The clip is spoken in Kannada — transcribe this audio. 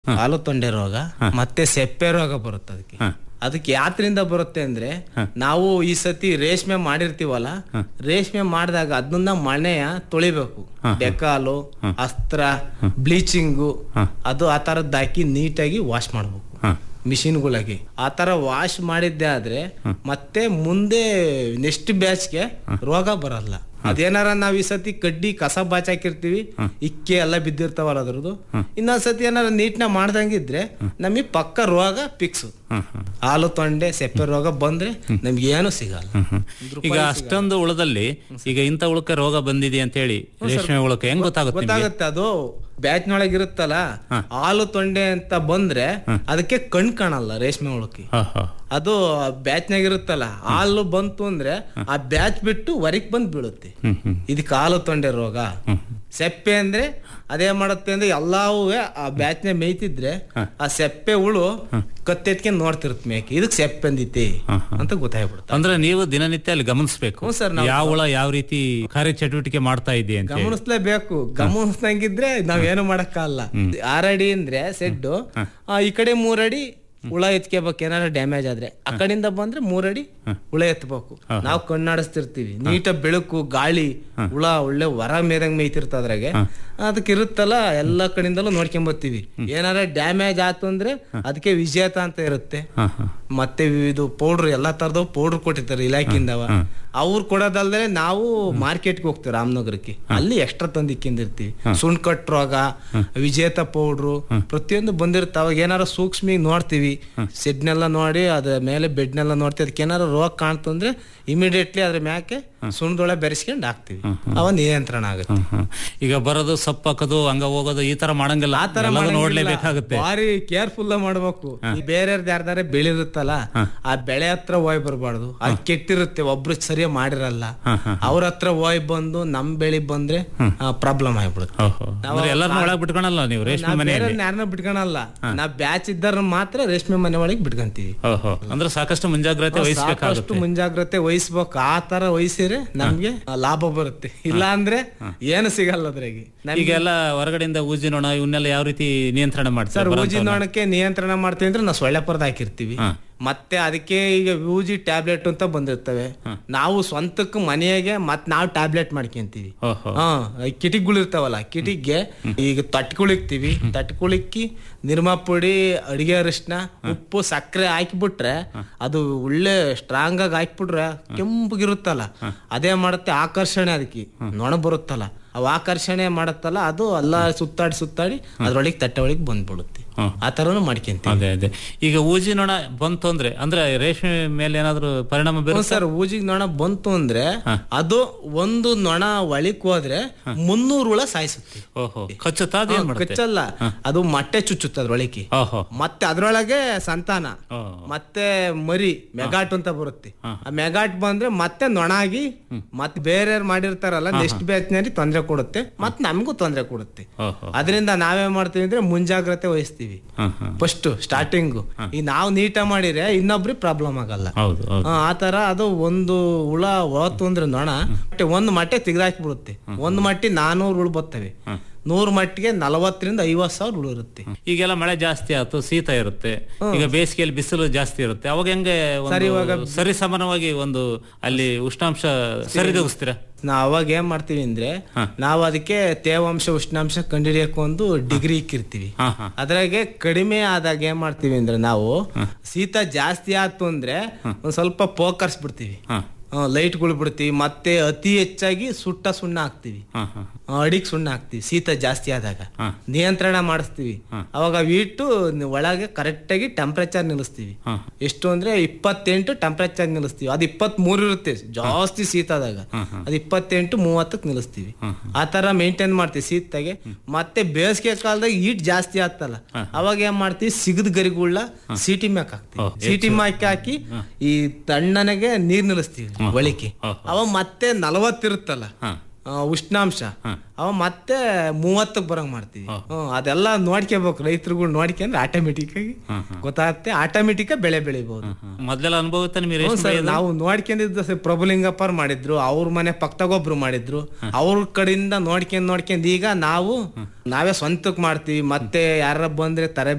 ಹಾಲು ತೊಂಡೆ ರೋಗ ಮತ್ತೆ ಸೆಪ್ಪೆ ರೋಗ ಬರುತ್ತೆ ಅದಕ್ಕೆ ಅದಕ್ಕೆ ಯಾತ್ರಿಂದ ಬರುತ್ತೆ ಅಂದ್ರೆ ನಾವು ಈ ಸತಿ ರೇಷ್ಮೆ ಮಾಡಿರ್ತೀವಲ್ಲ ರೇಷ್ಮೆ ಮಾಡಿದಾಗ ಅದನ್ನ ಮಣೆಯ ತೊಳಿಬೇಕು ಡೆಕಾಲು ಅಸ್ತ್ರ ಬ್ಲೀಚಿಂಗು ಅದು ಆ ತರದ್ದು ಹಾಕಿ ನೀಟಾಗಿ ವಾಶ್ ಮಾಡ್ಬೇಕು ಮಿಷಿನ್ಗಳಿಗೆ ಆ ತರ ವಾಶ್ ಮಾಡಿದ್ದೆ ಆದ್ರೆ ಮತ್ತೆ ಮುಂದೆ ನೆಕ್ಸ್ಟ್ ಬ್ಯಾಚ್ಗೆ ರೋಗ ಬರಲ್ಲ ಅದೇನಾರ ನಾವ್ ಈ ಸತಿ ಕಡ್ಡಿ ಕಸ ಬಾಚಾಕಿರ್ತೀವಿ ಇಕ್ಕೆ ಎಲ್ಲ ಬಿದ್ದಿರ್ತಾವಲ್ಲ ಅದ್ರದ್ದು ಇನ್ನೊಂದ್ ಸತಿ ಏನಾರ ನೀಟ್ನ ಮಾಡ್ದಂಗಿದ್ರೆ ನಮಗೆ ಪಕ್ಕ ರೋಗ ಫಿಕ್ಸ್ ಹಾಲು ತೊಂಡೆ ಸೆಪ್ಪೆ ರೋಗ ಬಂದ್ರೆ ನಮ್ಗೆ ಏನು ಸಿಗಲ್ಲ ಈಗ ಅಷ್ಟೊಂದು ಉಳದಲ್ಲಿ ಈಗ ಇಂಥ ಉಳಕ್ಕೆ ರೋಗ ಬಂದಿದೆ ಅಂತ ಹೇಳಿ ರೇಷ್ಮೆ ಉಳಕ್ಕೆ ಹೆಂಗ್ ಗೊತ್ತಾಗುತ್ತೆ ನಿಮ್ಗೆ? ಗೊತ್ತಾಗುತ್ತೆ ಅದು ಬ್ಯಾಚ್ನೊಳಗೆ ಇರುತ್ತಲ್ಲ ಹಾಲು ತೊಂಡೆ ಅಂತ ಬಂದ್ರೆ ಅದಕ್ಕೆ ಕಣ್ ಕಾಣಲ್ಲ ರೇಷ್ಮೆ ಹುಳಕ್ಕೆ ಹ, ಹ. ಅದು ಬ್ಯಾಚ್ನಾಗ ಇರುತ್ತಲ್ಲ ಹಾಲು ಬಂತು ಅಂದ್ರೆ ಆ ಬ್ಯಾಚ್ ಬಿಟ್ಟು ಹೊರಗ್ ಬಂದ್ ಬೀಳುತ್ತೆ ಇದಕ್ಕೆ ಹಾಲು ತೊಂಡೆ ರೋಗ ಸೆಪ್ಪೆ ಅಂದ್ರೆ ಅದೇ ಮಾಡುತ್ತೆ ಅಂದ್ರೆ ಎಲ್ಲಾವು ಆ ಬ್ಯಾಚ್ನ ಮೇಯ್ತಿದ್ರೆ ಆ ಸೆಪ್ಪೆ ಹುಳು ಕತ್ತೆತ್ಕೊಂಡು ನೋಡ್ತಿರುತ್ತೆ ಮೇಕೆ ಇದಕ್ ಸೆಪ್ಪೆ ಅಂದಿತ್ತೆ ಅಂತ ಗೊತ್ತಾಗ್ಬಿಡುತ್ತೆ ಅಂದ್ರೆ ನೀವು ದಿನನಿತ್ಯ ಅಲ್ಲಿ ಗಮನಿಸಬೇಕು ಹ್ಞೂ ಸರ್, ನಾವು- ಯಾವ ಹುಳ ಯಾವ ರೀತಿ ಕಾರ್ಯಚಟುವಟಿಕೆ ಮಾಡ್ತಾ ಇದೆ ಅಂತ ಹೇಳಿ. ಗಮನಿಸ್ಲೇಬೇಕು ಗಮನಿಸ್ದಂಗಿದ್ರೆ ನಾವೇನು ಮಾಡಕ್ಕಾಗಲ್ಲ ಆರಡಿ ಅಂದ್ರೆ ಸೆಡ್ಡು ಆ, ಈ ಕಡೆ ಮೂರಡಿ ಹುಳ ಎತ್ಕೋಬೇಕು ಏನಾರ ಡ್ಯಾಮೇಜ್ ಆದ್ರೆ ಆ ಕಡೆಯಿಂದ ಬಂದ್ರೆ ಮೂರಡಿ ಹುಳ ಎತ್ತಬೇಕು ನಾವು ಕಣ್ಣಾಡಿಸ್ತಿರ್ತೀವಿ ನೀಟ ಬೆಳಕು ಗಾಳಿ ಹುಳ ಒಳ್ಳೆ ಹೊರ ಮೇದಂಗ್ ಮೇಯ್ತಿರ್ತ ಅದ್ರಾಗೆ ಅದಕ್ಕೆ ಇರುತ್ತಲ್ಲ ಎಲ್ಲಾ ಕಡೆಯಿಂದಲೂ ನೋಡ್ಕೊಂಡ್ ಬರ್ತೀವಿ ಏನಾರ ಡ್ಯಾಮೇಜ್ ಆತು ಅಂದ್ರೆ ಅದಕ್ಕೆ ವಿಜೇತ ಅಂತ ಇರುತ್ತೆ ಹ, ಹ. ಮತ್ತೆ ಇದು ಪೌಡ್ರ್ ಎಲ್ಲಾ ತರದ ಪೌಡ್ರ್ ಕೊಟ್ಟಿರ್ತಾರೆ ಇಲಾಖೆಯಿಂದವ ಅವ್ರು ಕೊಡೋದಲ್ದೆ ನಾವು ಮಾರ್ಕೆಟ್ಗೆ ಹೋಗ್ತೀವಿ ರಾಮನಗರಕ್ಕೆ ಅಲ್ಲಿ ಎಕ್ಸ್ಟ್ರಾ ತಂದು ಇಕ್ಕಿಂದಿರ್ತೀವಿ ಸುಣ್ ಕಟ್ ರೋಗ ವಿಜೇತ ಪೌಡ್ರು ಪ್ರತಿಯೊಂದು ಬಂದಿರುತ್ತೆ ಅವಾಗ ಏನಾರ ಸೂಕ್ಷ್ಮ ನೋಡ್ತೀವಿ ಸೆಡ್ನೆಲ್ಲ ನೋಡಿ ಅದ್ರ ಮೇಲೆ ಬೆಡ್ನೆಲ್ಲ ನೋಡ್ತೀವಿ ಅದಕ್ಕೆ ಏನಾರ ರೋಗ ಕಾಣ್ತು ಅಂದ್ರೆ ಇಮಿಡಿಯೇಟ್ಲಿ ಅದ್ರ ಮ್ಯಾಕೆ ಸುಣ್ಣದೊಳೆ ಬೆರೆಸ್ಕೊಂಡು ಹಾಕ್ತಿವಿ ಅವ ನಿಯಂತ್ರಣ ಆಗುತ್ತೆ ಹ, ಹ. ಈಗ ಬರೋದು ಸೊಪ್ಪು ಹಾಕೋದು ಹಂಗ ಹೋಗೋದು ಈ ತರ ಮಾಡಂಗಿಲ್ಲ ಆ ತರ ಎಲ್ಲದೂ ಮಾಡಂಗಿಲ್ಲ. ನೋಡ್ಲೇಬೇಕಾಗುತ್ತೆ ಭಾರಿ ಕೇರ್ಫುಲ್ ಮಾಡ್ಬೇಕು ಈ ಬೇರೆಯವ್ರದ್ದು ಯಾರ್ದಾರೆ ಬೆಳಿರುತ್ತಲ್ಲ ಆ ಬೆಳೆ ಹತ್ರ ಹೋಯ್ ಬರಬಾರ್ದು ಅದು ಕೆಟ್ಟಿರುತ್ತೆ ಒಬ್ರು ಸರಿಯಾಗಿ ಮಾಡಿರಲ್ಲ ಅವ್ರ ಹತ್ರ ಹೋಯ್ ಬಂದು ನಮ್ ಬೆಳಿ ಬಂದ್ರೆ ಪ್ರಾಬ್ಲಮ್ ಆಗ್ಬಿಡುತ್ತೆ ಓಹೋ. ಅಂದ್ರೆ ಎಲ್ಲರನ್ನೂ ಒಳಗ್ ಬಿಟ್ಕೊಳಲ್ಲ ನೀವು ರೇಷ್ಮೆ ನಾವ್ ಮನೆಯಲ್ಲಿ ಬೇರೆಯವ್ರನ್ನ ಯಾರನ್ನ ಬಿಟ್ಕೊಳಲ್ಲ ನಾವ್ ಬ್ಯಾಚ್ ಇದ್ದಾರ ಮಾತ್ರ ರೇಷ್ಮೆ ಮನೆ ಒಳಗೆ ಬಿಟ್ಕೊಂತೀವಿ ಓಹೋ ಅಂದ್ರೆ ಸಾಕಷ್ಟು ಮುಂಜಾಗ್ರತೆ ವಹಿಸ್ಬೇಕಾಗುತ್ತೆ ಸಾಕಷ್ಟು ಮುಂಜಾಗ್ರತೆ ವಹಿಸ್ಬೇಕು ಆ ತರ ವಹಿಸಿದ್ರೆ ನಮ್ಗೆ ಲಾಭ ಬರುತ್ತೆ ಇಲ್ಲ ಅಂದ್ರೆ ಏನು ಸಿಗಲ್ಲ ಅದ್ರಾಗೆ ನಮ್ಗೆ ಈಗೆಲ್ಲ ಹೊರಗಡೆಯಿಂದ ಊಜಿ ನೋಣ ಇವನ್ನೆಲ್ಲ ಯಾವ ರೀತಿ ನಿಯಂತ್ರಣ ಸರ್ ಮಾಡ್ತಾರೆ ಊಜಿ ನೋಣಕ್ಕೆ ನಿಯಂತ್ರಣ ಮಾಡ್ತೀವಿ ಅಂದ್ರೆ ನಾವು ಸೊಳ್ಳೆ ಪರ್ದ ಹಾಕಿರ್ತೀವಿ ಮತ್ತೆ ಅದಕ್ಕೆ ಈಗ ಊಜಿ ಟ್ಯಾಬ್ಲೆಟ್ ಅಂತ ಬಂದಿರ್ತವೆ ನಾವು ಸ್ವಂತಕ್ಕೆ ಮನೆಯಾಗೆ ಮತ್ ನಾವು ಟ್ಯಾಬ್ಲೆಟ್ ಮಾಡ್ಕೊಂತೀವಿ ಓಹೋ ಹಾ ಈ ಕಿಟಿಕ್ಗಳು ಇರ್ತಾವಲ್ಲ ಕಿಟಿಕ್ಗೆ ಈಗ ತಟ್ಕೊಳಿಕ್ತಿವಿ ತಟ್ಕೊಳಿಕ್ಕಿ ನಿರ್ಮಾ ಪುಡಿ ಅಡಿಗೆ ಅರಿಶಿನ ಉಪ್ಪು ಸಕ್ಕರೆ ಹಾಕಿಬಿಟ್ರೆ ಅದು ಒಳ್ಳೆ ಸ್ಟ್ರಾಂಗ್ ಆಗಿ ಹಾಕ್ಬಿಟ್ರೆ ಕೆಂಪಗಿರುತ್ತಲ್ಲ ಅದೇ ಮಾಡುತ್ತೆ ಆಕರ್ಷಣೆ ಅದಕ್ಕೆ ನೊಣ ಬರುತ್ತಲ್ಲ ಅವು ಆಕರ್ಷಣೆ ಮಾಡುತ್ತಲ್ಲ ಅದು ಎಲ್ಲ ಸುತ್ತಾಡಿ ಸುತ್ತಾಡಿ ಅದ್ರೊಳಗೆ ತಟ್ಟೆ ಒಳಗೆ ಬಂದ್ಬಿಡುತ್ತೆ ಆ ತರನು ಮಾಡ್ಕೊಂತೀವಿ ಅದೇ ಅದೇ ಈಗ ಊಜಿ ನೋಣ ಬಂತು ಅಂದ್ರೆ ಅಂದ್ರೆ ರೇಷ್ಮೆ ಮೇಲೆ ಏನಾದ್ರು ಪರಿಣಾಮ ಹ್ಞೂ ಬೀರುತ್ತೆ ಸರ್ ಊಜಿಗ್ ನೊಣ ಬಂತು ಅಂದ್ರೆ ಅದು ಒಂದು ನೊಣ ಒಳಿಕ್ ಹೋದ್ರೆ ಮುನ್ನೂರು ಹುಳ ಸಾಯಿಸುತ್ತೆ ಓಹೋ ಕಚ್ಚುತ್ತಾ ಅದೇನ್ ಮಾಡುತ್ತೆ ಕಚ್ಚಲ್ಲ ಅದು ಮೊಟ್ಟೆ ಚುಚ್ಚುತ್ತೆ ಅದ್ರೊಳಗೆ ಓಹೋ ಮತ್ತೆ ಅದ್ರೊಳಗೆ ಸಂತಾನ ಓ. ಮತ್ತೆ ಮರಿ ಮೆಗಾಟ್ ಅಂತ ಬರುತ್ತೆ ಆ ಮೆಗಾಟ್ ಬಂದ್ರೆ ಮತ್ತೆ ನೊಣ ಆಗಿ ಮತ್ತೆ ಬೇರೆ ಮಾಡಿರ್ತಾರಲ್ಲ ನೆಕ್ಸ್ಟ್ ಬ್ಯಾಚ್ ನಲ್ಲಿ ತೊಂದರೆ ಕೊಡುತ್ತೆ ಮತ್ತೆ ನಮಗೂ ತೊಂದರೆ ಕೊಡುತ್ತೆ ಓಹೋ ಅದರಿಂದ ನಾವೇನ್ ಮಾಡ್ತೀವಿ ಅಂದ್ರೆ ಮುಂಜಾಗ್ರತೆ ವಹಿಸ್ತೀವಿ ಹ್ಮ್ ಹ್ಮ್ ಫಸ್ಟ್ ಸ್ಟಾರ್ಟಿಂಗು ಈ ನಾವು ನೀಟಾಗಿ ಮಾಡಿದ್ರೆ ಇನ್ನೊಬ್ರಿಗೆ ಪ್ರಾಬ್ಲಮ್ ಆಗಲ್ಲ ಹೌದು ಹೌದು ಆ ಆ ತರ ಅದು ಒಂದು ಹುಳ ಹೋತು ಅಂದ್ರೆ ನೊಣ ಮತ್ತೆ ಒಂದು ಮಟ್ಟೆ ತೆಗೆದಾಕಿ ಬಿಡುತ್ತೆ ಒಂದು ಮಟ್ಟಿ ನಾನೂರು ಹುಳು ಬರ್ತವೆ ನೂರು ಮಟ್ಟಿಗೆ ನಲವತ್ತರಿಂದ ಐವತ್ ಸಾವಿರ ಹುಳು ಇರುತ್ತೆ ಈಗೆಲ್ಲ ಮಳೆ ಜಾಸ್ತಿ ಆಯ್ತು ಶೀತ ಇರುತ್ತೆ ಈಗ ಬೇಸಿಗೆಯಲ್ಲಿ ಬಿಸಿಲು ಜಾಸ್ತಿ ಇರುತ್ತೆ ಅವಾಗ ಹೆಂಗೆ ಒಂದು ಸರಿ ಸಮಾನವಾಗಿ ಒಂದು ಅಲ್ಲಿ ಉಷ್ಣಾಂಶ ಸರಿದೂಗಿಸ್ತೀರಾ ನಾವ್ ಅವಾಗ ಏನ್ ಮಾಡ್ತೀವಿ ಅಂದ್ರೆ ನಾವು ಅದಕ್ಕೆ ತೇವಾಂಶ ಉಷ್ಣಾಂಶ ಕಂಡುಹಿಡಿಯಕ್ಕೆ ಒಂದು ಡಿಗ್ರಿ ಇಕ್ಕಿರ್ತೀವಿ ಹಾ ಹಾ ಅದ್ರಾಗೆ ಕಡಿಮೆ ಆದಾಗ ಏನ್ ಮಾಡ್ತೀವಿ ಅಂದ್ರೆ ನಾವು ಶೀತ ಜಾಸ್ತಿ ಆಯ್ತು ಅಂದ್ರೆ ಒಂದ್ ಸ್ವಲ್ಪ ಪೋಕರ್ಸ್ ಬಿಡ್ತೀವಿ ಹಾ ಲೈಟ್ಗಳು ಬಿಡ್ತೀವಿ ಮತ್ತೆ ಅತಿ ಹೆಚ್ಚಾಗಿ ಸುಟ್ಟ ಸುಣ್ಣ ಹಾಕ್ತಿವಿ ಹಾ ಹಾ ಅಡಿಗೆ ಸುಣ್ಣ ಹಾಕ್ತಿವಿ ಶೀತ ಜಾಸ್ತಿ ಆದಾಗ ನಿಯಂತ್ರಣ ಮಾಡಿಸ್ತೀವಿ ಅವಾಗ ಇಟ್ಟು ಒಳಗೆ ಕರೆಕ್ಟ್ ಆಗಿ ಟೆಂಪರೇಚರ್ ನಿಲ್ಲಿಸ್ತೀವಿ ಎಷ್ಟು ಅಂದ್ರೆ ಇಪ್ಪತ್ತೆಂಟು ಟೆಂಪರೇಚರ್ ನಿಲ್ಲಿಸ್ತೀವಿ ಅದು ಇಪ್ಪತ್ತ್ ಮೂರು ಇರುತ್ತೆ ಜಾಸ್ತಿ ಶೀತ ಆದಾಗ ಅದು ಇಪ್ಪತ್ತೆಂಟು ಮೂವತ್ತಕ್ಕೆ ನಿಲ್ಲಿಸ್ತೀವಿ ಆ ತರ ಮೇಂಟೈನ್ ಮಾಡ್ತೀವಿ ಶೀತಾಗೆ ಮತ್ತೆ ಬೇಸಿಗೆ ಕಾಲದಾಗ ಹೀಟ್ ಜಾಸ್ತಿ ಆಗ್ತಲ್ಲ ಅವಾಗ ಏನ್ ಮಾಡ್ತೀವಿ ಸಿಗದ್ ಗರಿಗುಳ್ಳ ಸಿಟಿ ಮ್ಯಾಕ್ ಹಾಕ್ತೀವಿ ಸಿಟಿ ಮ್ಯಾಕ್ ಹಾಕಿ ಈ ತಣ್ಣನೆಗೆ ನೀರ್ ನಿಲ್ಲಿಸ್ತೀವಿ ಒಳಿಕೆ ಅವ ಮತ್ತೆ ನಲವತ್ತಿರುತ್ತಲ್ಲ ಆ, ಉಷ್ಣಾಂಶ ಅವ ಮತ್ತೆ ಮೂವತ್ತಕ್ಕೆ ಬರಂಗ್ ಮಾಡ್ತೀವಿ ಹ್ಮ್, ಅದೆಲ್ಲ ನೋಡ್ಕೋಬೇಕು ರೈತರುಗಳು ನೋಡ್ಕೊಂಡ್ರೆ ಆಟೋಮೆಟಿಕ್ ಆಗಿ ಗೊತ್ತಾಗುತ್ತೆ ಆಟೋಮೆಟಿಕ್ ಬೆಳೆ ಬೆಳಿಬಹುದು ಮೊದ್ಲೆಲ್ಲ ಅನುಭವ ಇತ್ತ ನಿಮಗೆ ಹ್ಞೂ ರೇಷ್ಮೆ ಸರ್ ಬೆಳೆಯೋದು? ನಾವು ನೋಡ್ಕೊಂಡಿದ್ದು ಸರ್ ಪ್ರಭುಲಿಂಗಪ್ಪರ್ ಮಾಡಿದ್ರು ಅವ್ರ ಮನೆ ಪಕ್ಕದಾಗೊಬ್ರು ಮಾಡಿದ್ರು ಅವ್ರ ಕಡೆಯಿಂದ ನೋಡ್ಕೊಂಡ್ ನೋಡ್ಕೊಂಡ್ ಈಗ ನಾವು ನಾವೇ ಸ್ವಂತಕ್ ಮಾಡ್ತೀವಿ ಮತ್ತೆ ಯಾರ ಬಂದ್ರೆ ತರಬೇತಿ